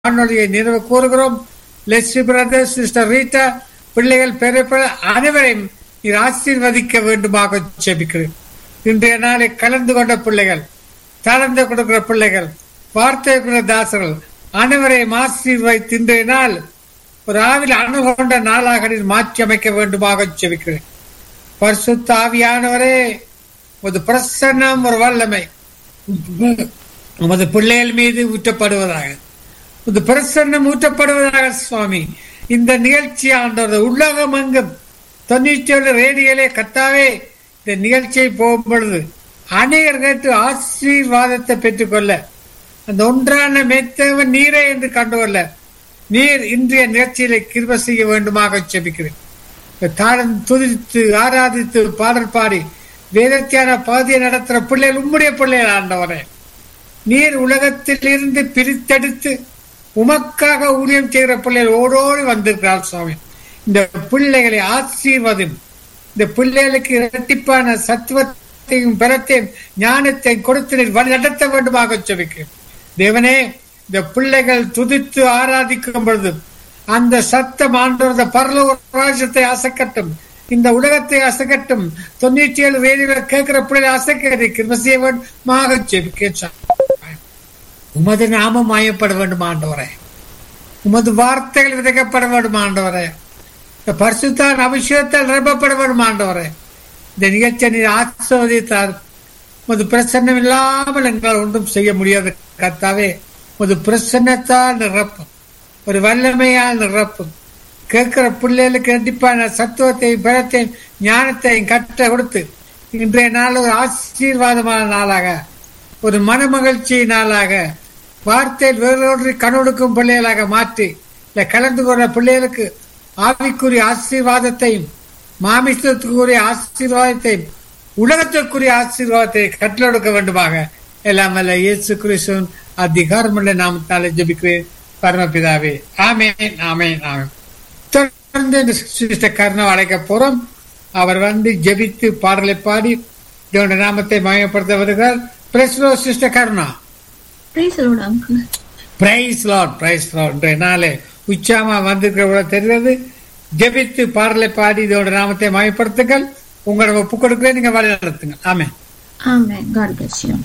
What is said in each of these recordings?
வானொலியை நினைவு கூறுகிறோம் லெஸ்லி பிரதர்ஸ் சிஸ்டர் ரீட்டா பிள்ளைகள் பெரிய அனைவரையும் நீர் ஆசீர்வதிக்க வேண்டுமாக ஜெபிக்கிறேன் இன்றைய நாளை கலந்து கொண்ட பிள்ளைகள் தளர்ந்து கொடுக்கிற பிள்ளைகள் வார்த்தை கொடுக்கிற தாசர்கள் அனைவரையும் ஆசீர்வதித்து இன்றைய நாள் ஒரு ஆவில் அணுகொண்ட நாளாக நீர் மாற்றி அமைக்க வேண்டுமாக ஜெபிக்கிறேன் பரிசுத்த ஆவியானவரே ஒரு பிரசன்னம் ஒரு வல்லமை உமது பிள்ளைகள் மீது ஊற்றப்படுவதாக இது பிரசன்னம் ஊற்றப்படுவதாக சுவாமி இந்த நிகழ்ச்சி ஆண்டவர் உலகம் எங்கும் தொண்ணூற்றி ஏழு ரேடியோலே கத்தாவே இந்த நிகழ்ச்சியை போகும் பொழுது அநேகர் கேட்டு ஆசீர்வாதத்தை பெற்றுக்கொள்ள அந்த ஒன்றான மெத்தவன் நீரே என்று கண்டுகொள்ள நீர் இன்றைய நிகழ்ச்சியிலே கிருப செய்ய வேண்டுமாக செபிக்கிறேன் தாளம் துதித்து ஆராதித்து பாடல் பாடி வேதத்தியான பகுதியை நடத்துகிற பிள்ளைகள் உம்முடைய பிள்ளைகள் ஆண்டவரே நீர் உலகத்தில் இருந்து பிரித்தெடுத்து உமக்காக ஊழியம் செய்கிற பிள்ளைகள் ஓடோடி வந்திருக்கிறார் சுவாமி இந்த பிள்ளைகளை ஆசீர்வதும் இந்த பிள்ளைகளுக்கு இரட்டிப்பான சத்துவத்தையும் பலத்தையும் ஞானத்தையும் கொடுத்து நீர் வழி நடத்த வேண்டுமாக செபிக்கிறேன் தேவனே இந்த பிள்ளைகள் துதித்து ஆராதிக்கும் பொழுது அந்த சத்தம் ஆண்டவரது பரலோக ராஜ்யத்தை அசைக்கட்டும் இந்த உலகத்தை அசைக்கட்டும் தொண்ணூற்றி ஏழு வேதிகளை கேட்கிற பிள்ளைகளை அசைக்கிறது கிருமசிய வேண்டுமாக ஜெபிக்க உமது நாமம் மாயப்பட வேண்டும் ஆண்டவரே உமது வார்த்தைகள் விதைக்கப்பட வேண்டும் ஆண்டவரே இந்த பரிசுத்தான் அபிஷேகத்தால் நிரப்பப்பட வேண்டும் ஆண்டவரே இந்த நிகழ்ச்சியை நீர் ஆசிர்வதித்தார் உமது பிரசன்னம் இல்லாமல் எங்களால் ஒன்றும் செய்ய முடியாது கத்தாவே உமது பிரசன்னத்தால் நிரப்பும் ஒரு வல்லமையால் நிரப்பும் கேட்கிற பிள்ளைகளுக்கு கண்டிப்பான சத்துவத்தையும் பலத்தையும் ஞானத்தையும் கற்ற கொடுத்து இன்றைய நாள் ஒரு ஆசீர்வாதமான நாளாக ஒரு மனமகிழ்ச்சி நாளாக வார்த்தையில் வேறொன்று கண்ணொடுக்கும் பிள்ளைகளாக மாற்றி இல்ல கலந்து கொண்ட பிள்ளைகளுக்கு ஆவிக்குரிய ஆசீர்வாதத்தையும் மாமிசத்துக்குரிய ஆசீர்வாதத்தையும் உலகத்திற்குரிய ஆசீர்வாதத்தை கட்டளெடுக்க வேண்டுமாக எல்லாம் அல்ல இயேசு கிறிஸ்துவின் அதிகாரமுள்ள நாமத்தாலே ஜபிக்கிறேன் பரமபிதாவே ஆமேன் ஆமேன் ஆமேன் தொடர்ந்து சிஸ்டர் கர்ணம் அழைக்க போறோம் அவர் வந்து ஜெபித்து பாடலை பாடி தேவனுடைய நாமத்தை மயப்படுத்த வருகிறார் praise Lord sister Karuna praise Lord uncle praise Lord praise Lord இன்றைய நாளே உச்சாமா வந்திருக்கிறவங்கள தெரிகிறது ஜெபித்து பாடலை பாடி இதோட நாமத்தை மயப்படுத்துங்கள் உங்களோட ஒப்பு கொடுக்கிறேன் நீங்க வழி நடத்துங்க ஆமே ஆமென் காட் பிளஸ் யூ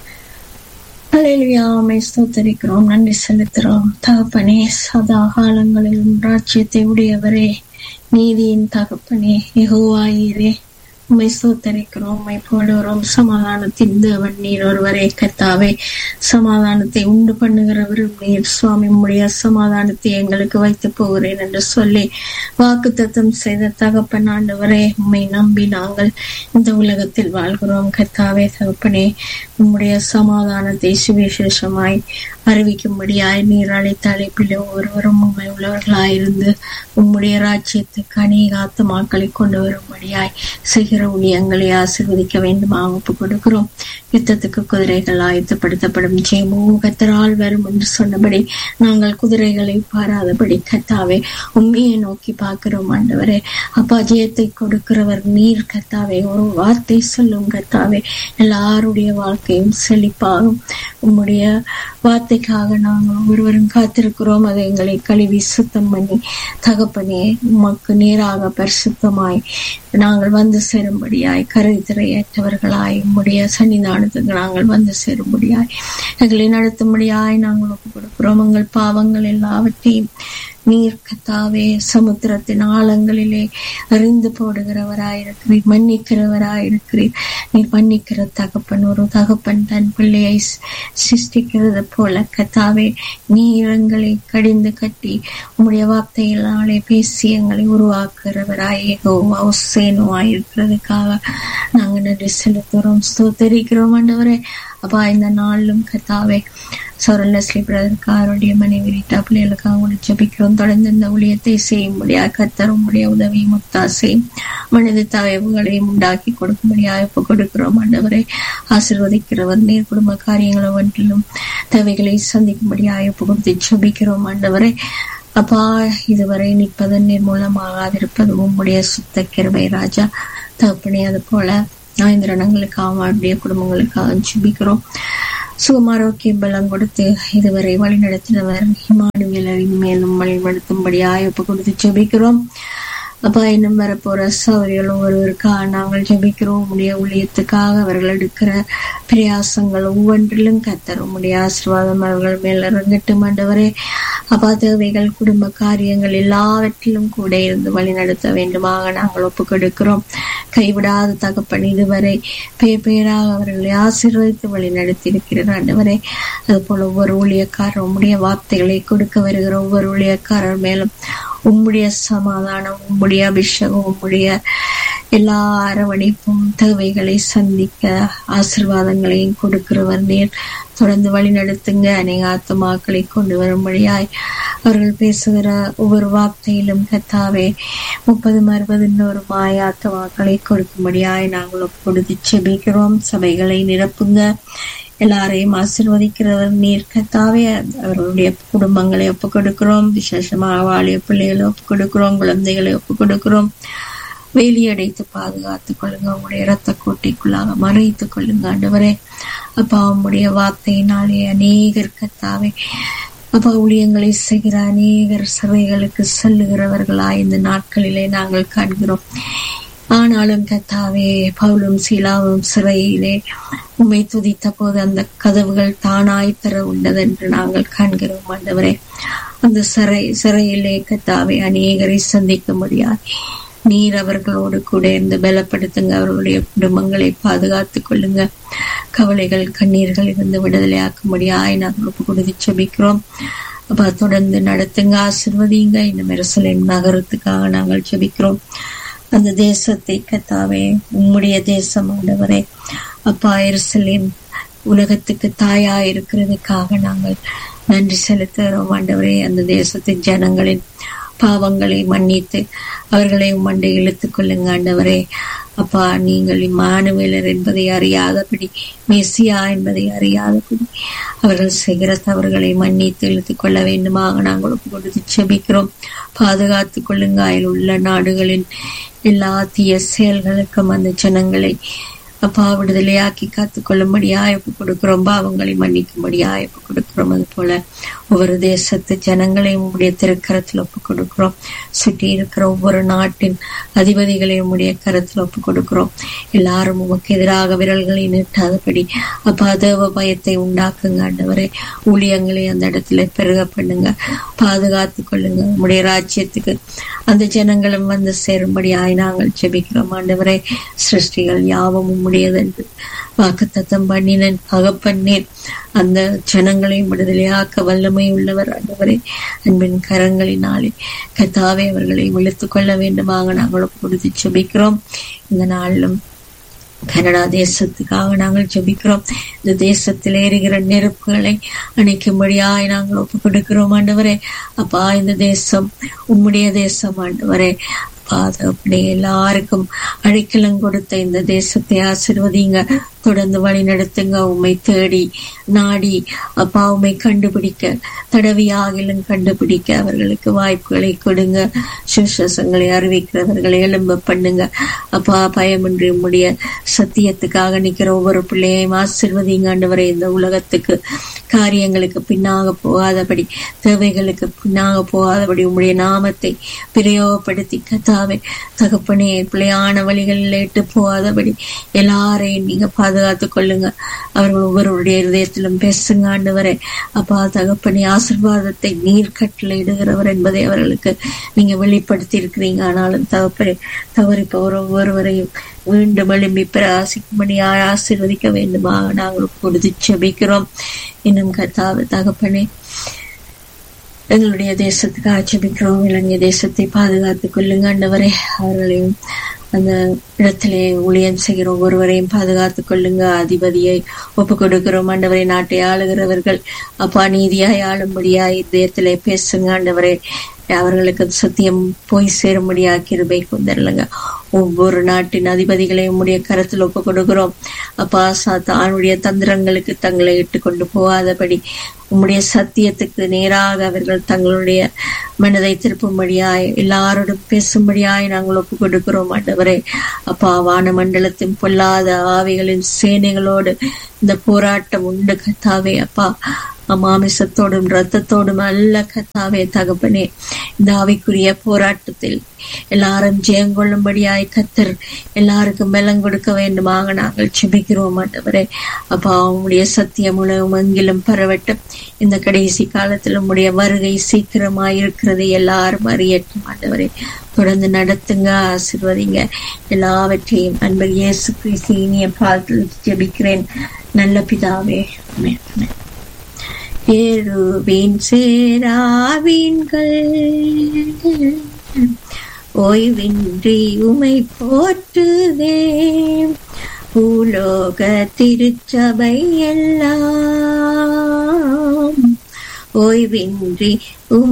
ஹalleluya ஆமை ஸ்தோத்திரிக்கிறோம் நன்றி செலுத்துறோம் தகப்பனே சதா காலங்களிலும் ராஜ்யத்தை உடையவரே நீதியின் தகப்பனே யெகோவாயிரே உம்மை ஸ்தோத்தரிக்கிறோம் உம்மை போடுகிறோம் சமாதானத்தின் தேவன் நீர் ஒருவரே கர்த்தாவே சமாதானத்தை உண்டு பண்ணுகிறவரும் நீர் சுவாமி உம்முடைய சமாதானத்தை எங்களுக்கு வைத்து போகிறேன் என்று சொல்லி வாக்கு தத்தம் செய்த தகப்பன் ஆண்டவரே உம்மை நம்பி நாங்கள் இந்த உலகத்தில் வாழ்கிறோம் கர்த்தாவே தகப்பனே உம்முடைய சமாதானத்தை சுவிசேஷமாய் அறிவிக்கும்படியாய் நீர் அழைத்த அழைப்பில் ஒவ்வொருவரும் உண்மை உள்ளவர்களாயிருந்து உம்முடைய ராஜ்யத்துக்கு அநேக ஆத்மாக்களை கொண்டு வரும்படியாய் செய்கிற ஊழியங்களை ஆசிர்வதிக்க வேண்டுமா ஒப்பு கொடுக்கிறோம் யுத்தத்துக்கு குதிரைகள் ஆயத்தப்படுத்தப்படும் ஜெயமும் கத்தரால் வரும் என்று சொன்னபடி நாங்கள் குதிரைகளை பாராதபடி கத்தாவே உண்மையை நோக்கி பார்க்கிறோம் ஆண்டவரே அப்பா ஜெயத்தை கொடுக்கிறவர் நீர் கத்தாவே ஒரு வார்த்தை சொல்லும் கத்தாவே எல்லாருடைய வாழ்க்கையும் செழிப்பாகும் உம்முடைய வார்த்தைக்காக நாங்கள் ஒருவரும் காத்திருக்கிறோம் அதை எங்களை கழுவி சுத்தம் பண்ணி தகப்பனே உமக்கு நேராக பரிசுத்தமாய் நாங்கள் வந்து சேரும்படியாய் கருத்திரையற்றவர்களாய் உம்முடைய சன்னிதானத்துக்கு நாங்கள் வந்து சேரும்படியாய் எங்களை நடத்தும்படியாய் நாங்கள் ஒப்பு கொடுக்கிறோம் எங்கள் பாவங்கள் எல்லாவற்றையும் நீர் கத்தாவே சமுத்திரத்தின் ஆழங்களிலே அறிந்து போடுகிறவராயிருக்கிறீர் மன்னிக்கிறவராயிருக்கிறீர் நீர் மன்னிக்கிற தகப்பன் ஒரு தகப்பன் தன் பிள்ளையை சிருஷ்டிக்கிறது போல கத்தாவே நீர் எங்களை கடிந்து கட்டி உம்முடைய வார்த்தையினாலே பேசி எங்களை உருவாக்குறவராய் இருக்கிறதுக்காக நாங்க நன்றி செலுத்துறோம் ஸ்தோத்தரிக்கிறோம் ஆண்டவரே அப்பா இந்த நாளிலும் கத்தாவே சௌரன் லெஸ்லி பிரதர்காருடைய மனைவி ரீட்டா பிள்ளைகளுக்காக கூட ஜபிக்கிறோம் தொடர்ந்து இந்த ஊழியத்தை செய்யும்படியா கத்தரும்படிய உதவி முத்தாசையும் மனித தவைவுகளையும் உண்டாக்கி கொடுக்கும்படியா இப்ப கொடுக்கிறோம் ஆண்டவரை ஆசிர்வதிக்கிறவர் நீர் குடும்ப காரியங்கள் ஒன்றிலும் தேவைகளை சந்திக்கும்படியா இப்ப கொடுத்து ஜபிக்கிறோம் ஆண்டவரை அப்பா இதுவரை நிற்பதன் நிர்மூலமாகாதிருப்பது உம்முடைய சுத்த கிருபை ராஜா தகப்பனே அது போல ஆய்ந்திரணங்களுக்காக அவருடைய குடும்பங்களுக்காக ஜிபிக்கிறோம் சுகமாரோக்கியம் பலம் கொடுத்து இதுவரை வழி நடத்தினவர் இமானுவேலரின் மேலும் வழிநடத்தும்படியாய் ஒப்பு கொடுத்து ஜெபிக்கிறோம் அப்பா இன்னும் வரப்போற சௌரியலும் ஒருவருக்காக நாங்கள் ஜெபிக்கிறோம் உடைய ஊழியத்துக்காக அவர்கள் எடுக்கிற பிரயாசங்கள் ஒவ்வொன்றிலும் கத்தர் உடைய ஆசீர்வாதம் அவர்கள் மேல் இறங்கட்டும் ஆண்டவரே அப்பா தேவைகள் குடும்ப காரியங்கள் எல்லாவற்றிலும் கூட இருந்து வழி நடத்த வேண்டுமாக நாங்கள் ஒப்பு கொடுக்கிறோம் கைவிடாத தகப்பன் இதுவரை பேர் பேராக அவர்களை ஆசீர்வதித்து வழி நடத்தி இருக்கிறார் ஆண்டவரே அது போல ஒவ்வொரு ஊழியக்காரர் உம்முடைய வார்த்தைகளை கொடுக்க வருகிற ஒவ்வொரு ஊழியக்காரர் மேலும் உம்முடைய சமாதானம் உம்முடைய அபிஷேகம் உம்முடைய எல்லா அரவணைப்பும் தேவைகளை சந்திக்க ஆசிர்வாதங்களையும் கொடுக்கிறவர் நீர் தொடர்ந்து வழி நடத்துங்க அநேக ஆத்துமாக்களை கொண்டு வரும்படியாய் அவர்கள் பேசுகிற ஒவ்வொரு வார்த்தையிலும் கத்தாவே முப்பது அறுபது இன்னொரு மாய ஆத்துமாக்களை கொடுக்கும்படியாய் நாங்கள் கொடுத்து செபிக்கிறோம் சபைகளை நிரப்புங்க எல்லாரையும் ஆசிர்வதிக்கிறவர் நீர் கத்தாவே அவர்களுடைய குடும்பங்களை ஒப்பு கொடுக்கிறோம் விசேஷமாக வாழிய பிள்ளைகளை ஒப்பு கொடுக்கிறோம் குழந்தைகளை ஒப்பு கொடுக்கிறோம் வேலி அடைத்து பாதுகாத்துக் கொள்ளுங்க உங்களுடைய இரத்த கோட்டைக்குள்ளாக மறைத்துக் கொள்ளுங்க ஆண்டவரே அப்பா உம்முடைய வார்த்தையினாலே அநேகர் கத்தாவே அப்பா ஊழியங்களை செய்கிற அநேகர் சிறைகளுக்கு செல்லுகிறவர்களாய் இந்த நாட்களிலே நாங்கள் காண்கிறோம் ஆனாலும் கத்தாவே பவுலும் சீலாவும் சிறையிலே உண்மை துதித்த போது அந்த கதவுகள் தானாய் பெற உள்ளதென்று நாங்கள் காண்கிறோம் ஆண்டவரே அந்த சிறை சிறையிலே கத்தாவே அநேகரை சந்திக்க முடியாது நீர் அவர்களோடு கூட இருந்து பலப்படுத்துங்க அவர்களுடைய குடும்பங்களை பாதுகாத்துக் கொள்ளுங்க கவலைகள் கண்ணீர்கள் இருந்து விடுதலையாக்கும்படியாய் நாங்கள் ஒப்பு கொடுத்து செபிக்கிறோம் அப்ப தொடர்ந்து நடத்துங்க ஆசிர்வதிங்க இந்த மெரசலின் நகரத்துக்காக நாங்கள் செபிக்கிறோம் அந்த தேசத்தை கத்தாவே உம்முடைய தேசம் ஆண்டவரே அப்பா எருசலேம் உலகத்துக்கு தாயா இருக்கிறதுக்காக நாங்கள் நன்றி செலுத்துகிறோம் ஆண்டவரே அந்த தேசத்தின் ஜனங்களின் பாவங்களை மன்னித்து அவர்களை மண்டை இழுத்துக் கொள்ளுங்க ஆண்டவரே அப்பா நீங்கள் இம்மானுவேலர் என்பதை அறியாதபடி மெசியா என்பதை அறியாதபடி அவர்கள் செய்கிற தவறுகளை மன்னித்து இழுத்துக் கொள்ள வேண்டுமாக நாங்கள் கொடுத்து செபிக்கிறோம் பாதுகாத்துக் கொள்ளுங்க அதில் உள்ள நாடுகளின் எல்லா தீய செயல்களுக்கும் அந்த ஜனங்களை அப்பா விடுதலையாக்கி காத்துக் கொள்ளும்படியாய் ஒப்பு கொடுக்கிறோம் பாவங்களை மன்னிக்கும்படியாய் ஒப்பு கொடுக்கிறோம் அது போல ஒவ்வொரு தேசத்து ஜனங்களையும் உடைய திருக்கரத்தில் ஒப்பு கொடுக்கிறோம் சுற்றி இருக்கிற ஒவ்வொரு நாட்டின் அதிபதிகளையும் உடைய கரத்தில் ஒப்பு கொடுக்கிறோம் எல்லாரும் உமக்கு எதிராக விரல்களை நீட்டாதபடி அப்பா தேவ பயத்தை உண்டாக்குங்க ஆண்டவரே ஊழியங்களை அந்த இடத்துல பெருக பண்ணுங்க பாதுகாத்து கொள்ளுங்க உடைய ராஜ்யத்துக்கு அந்த ஜனங்களும் வந்து சேரும்படியாய் நாங்கள் ஜெபிக்கிறோம் ஆண்டவரே சிருஷ்டிகள் யாவும் உம்முடையது என்று வாக்குத்தத்தம் பண்ணினன் தகப்பன்னீர் அந்த ஜனங்களையும் விடுதலையாக்க வல்லமை உள்ளவர் ஆண்டவரே அன்பின் கரங்களினாலே கத்தாவே அவர்களை விழுத்துக் கொள்ள வேண்டுமாக நாங்கள் கொடுத்து ஜெபிக்கிறோம் இந்த நாளிலும் கனடா தேசத்துக்காக நாங்கள் ஜெபிக்கிறோம் இந்த தேசத்தில் எரிகிற நெருப்புகளை அணைக்கும்படியாய் நாங்கள் ஒப்பு கொடுக்கிறோம் ஆண்டவரே அப்பா இந்த தேசம் உம்முடைய தேசம் ஆண்டவரே அப்படி எல்லாருக்கும் அழைக்கலம் கொடுத்த இந்த தேசத்தை ஆசிர்வதிங்க தொடர்ந்து வழி நடத்துங்க உண்மை தேடி நாடி அப்பா உண்மை கண்டுபிடிக்க தடவியாகிலும் கண்டுபிடிக்க அவர்களுக்கு வாய்ப்புகளை கொடுங்க சுசங்களை அறிவிக்கிறவர்களை எழும்ப பண்ணுங்க அப்பா பயமின்றி உம்முடைய சத்தியத்துக்காக நிக்கிற ஒவ்வொரு பிள்ளையையும் ஆசிர்வதிங்க ஆண்டவரை இந்த உலகத்துக்கு காரியங்களுக்கு பின்னாக போகாதபடி தேவைகளுக்கு பின்னாக போகாதபடி உம்முடைய நாமத்தை பிரயோகப்படுத்தி கத்தாவே தகப்பனே பிள்ளையான வழிகளில் இட்டு போகாதபடி எல்லாரையும் நீங்க பாதுகாத்துக் கொள்ளுங்க அவர்கள் ஒவ்வொருவருடைய இருதயத்திலும் பேசுங்க ஆண்டவரே அப்பா தகப்பனே ஆசிர்வாதத்தை நீர் கட்டளை இடுகிறவர் என்பதை அவர்களுக்கு நீங்க வெளிப்படுத்தி இருக்கிறீங்க ஆனாலும் தகப்பனே தவறிப்பவர் ஒவ்வொருவரையும் மீண்டும் எழும்பி பிரகாசிக்கும்படி ஆசீர்வதிக்க வேண்டுமா நாங்கள் கொடுத்து செபிக்கிறோம் இன்னும் கத்தாவ தகப்பனே எங்களுடைய தேசத்துக்கு ஆட்சேபிக்கிறோம் இலங்கை தேசத்தை பாதுகாத்துக் கொள்ளுங்க ஆண்டவரே அவர்களையும் அந்த இடத்திலே ஊழியம் செய்கிற ஒவ்வொருவரையும் பாதுகாத்துக் கொள்ளுங்க அதிபதியை ஒப்பு கொடுக்கிறோம் ஆண்டவரை நாட்டை ஆளுகிறவர்கள் அப்பா நீதியாய் ஆளும்படியாய் இதயத்திலே பேசுங்க ஆண்டவரே அவர்களுக்கு சத்தியம் போய் சேரும்படியா கிருபை கொண்டருங்க ஒவ்வொரு நாட்டின் அதிபதிகளையும் உடைய கருத்தில் ஒப்பு கொடுக்கிறோம் அப்பா தானுடைய தந்திரங்களுக்கு தங்களை இட்டு கொண்டு போகாதபடி உம்முடைய சத்தியத்துக்கு நேராக அவர்கள் தங்களுடைய மனதை திருப்பும்படியாய் எல்லாரோடும் பேசும்படியாய் நாங்கள் ஒப்பு கொடுக்கிறோம் ஆண்டவரே அப்பா வான மண்டலத்தின் பொல்லாத ஆவிகளின் சேனைகளோடு இந்த போராட்டம் உண்டு கத்தாவே அப்பா மாமிசத்தோடும் ரத்தத்தோடும் அல்ல கத்தாவே தகப்பனே இந்த ஆவிக்குரிய போராட்டத்தில் எல்லாரும் ஜெயங்கொள்ளும்படியாய் கத்தர் எல்லாருக்கும் பலம் கொடுக்க வேண்டுமாக நாங்கள் செபிக்கிறோம் ஆண்டவரே அப்பா உம்முடைய சத்தியம் உலகம் எங்கிலும் பரவட்டும் இந்த கடைசி காலத்தில் உம்முடைய வருகை சீக்கிரமாய் இருக்கிறது எல்லாரும் அறியட்டும் ஆண்டவரே தொடர்ந்து நடத்துங்க ஆசிர்வதிங்க எல்லாவற்றையும் அன்பர் இயேசு கிறிஸ்து இனிய பாதத்தில் ஜெபிக்கிறேன் நல்ல பிதாவே ஆமென் ஆமென் ஏறுவின் சேராவின்கள் ஓய்வின்றி உமை போற்றுதே பூலோக திருச்சபை எல்லாம் ஓய்வின்றி உமை